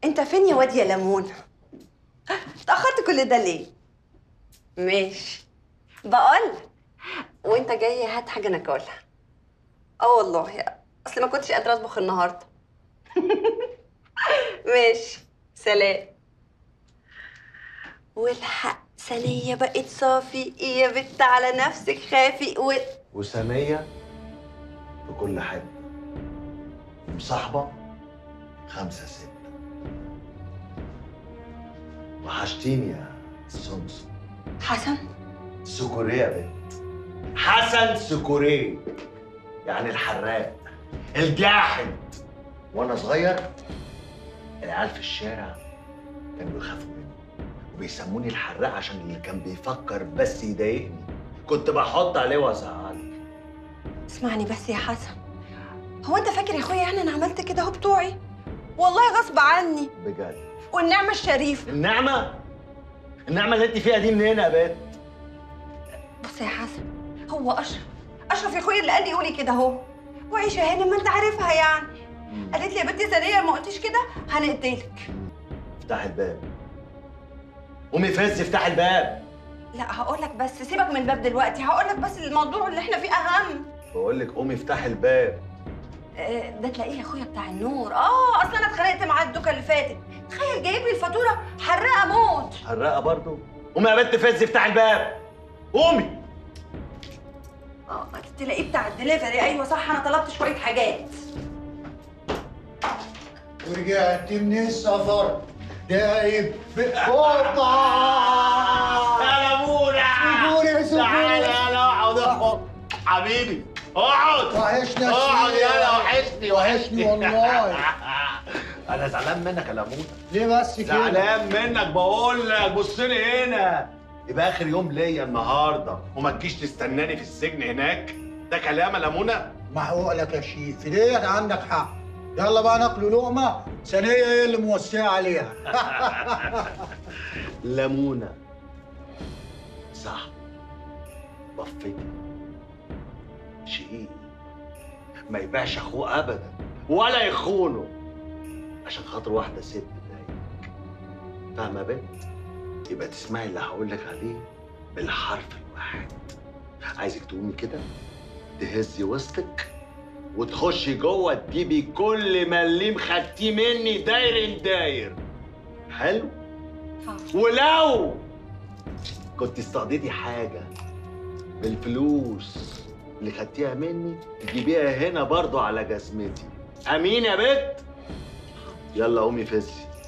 انت فين يا واد يا ليمون اتاخرت كل ده ليه ماشي بقول وانت جاي هات حاجه ناكلها اه والله اصل ما كنتش قادره اطبخ النهارده ماشي سلام والحق ثانية بقت صافي ايه يا بت على نفسك خافي و... وثانية في كل حتة مصاحبة خمسة ستة وحشتيني يا سمسم حسن سكوريه يا بنت حسن سكوريه يعني الحراق الجاحد وانا صغير العيال في الشارع كانوا بيخافوا مني وبيسموني الحراق عشان اللي كان بيفكر بس يضايقني كنت بحط عليه وازعله اسمعني بس يا حسن هو انت فاكر يا اخويا يعني انا عملت كده اهو بتوعي والله غصب عني بجد والنعمة الشريفة النعمه النعمه اللي انت فيها دي منين يا بنت بص يا حسن هو اشرف اشرف يا اخويا اللي قال لي قولي كده اهو وعيشة هانم ما انت عارفها يعني قالت لي يا بنتي ثانية ما قلتيش كده هنقتلك افتح الباب قومي فز افتح الباب لا هقول لك بس سيبك من الباب دلوقتي هقول لك بس الموضوع اللي احنا فيه اهم بقول لك قومي افتح الباب آه، ده تلاقيه يا اخويا بتاع النور اه اصل انا اتخانقت معاه الدوكه اللي فاتت تخيل جايب لي الفاتوره حراقه موت حراقه برضو قومي يا بنت فز افتح الباب قومي اه تلاقيه بتاع الدليفري ايوه صح انا طلبت شويه حاجات ورجعت من السفر دايب بقطع سلامونا سيبوني سيبوني تعالى يلا اقعد اقعد حبيبي اقعد وحشنا اقعد كتير. يلا وحشني وحشني والله. انا زعلان منك يا لمونة ليه بس كده؟ زعلان منك بقول لك بص لي هنا يبقى اخر يوم ليا النهارده وما تجيش تستناني في السجن هناك ده كلام يا لمونة محقوق لك يا شيخ في ديت عندك حق يلا بقى ناكلوا لقمه ثانيه هي اللي موسعه عليها لمونة صح بفتي شقيقي ما يبيعش اخوه ابدا ولا يخونه عشان خاطر واحده ست زيك فاهمه يا بنت يبقى تسمعي اللي هقول لك عليه بالحرف الواحد عايزك تقومي كده تهزي وسطك وتخشي جوه تجيبي كل مليم خدتيه مني داير داير حلو ولو كنت استقضيتي حاجة بالفلوس اللي خدتيها مني تجيبيها هنا برضو على جزمتي أمين يا بت؟ يلا قومي فزي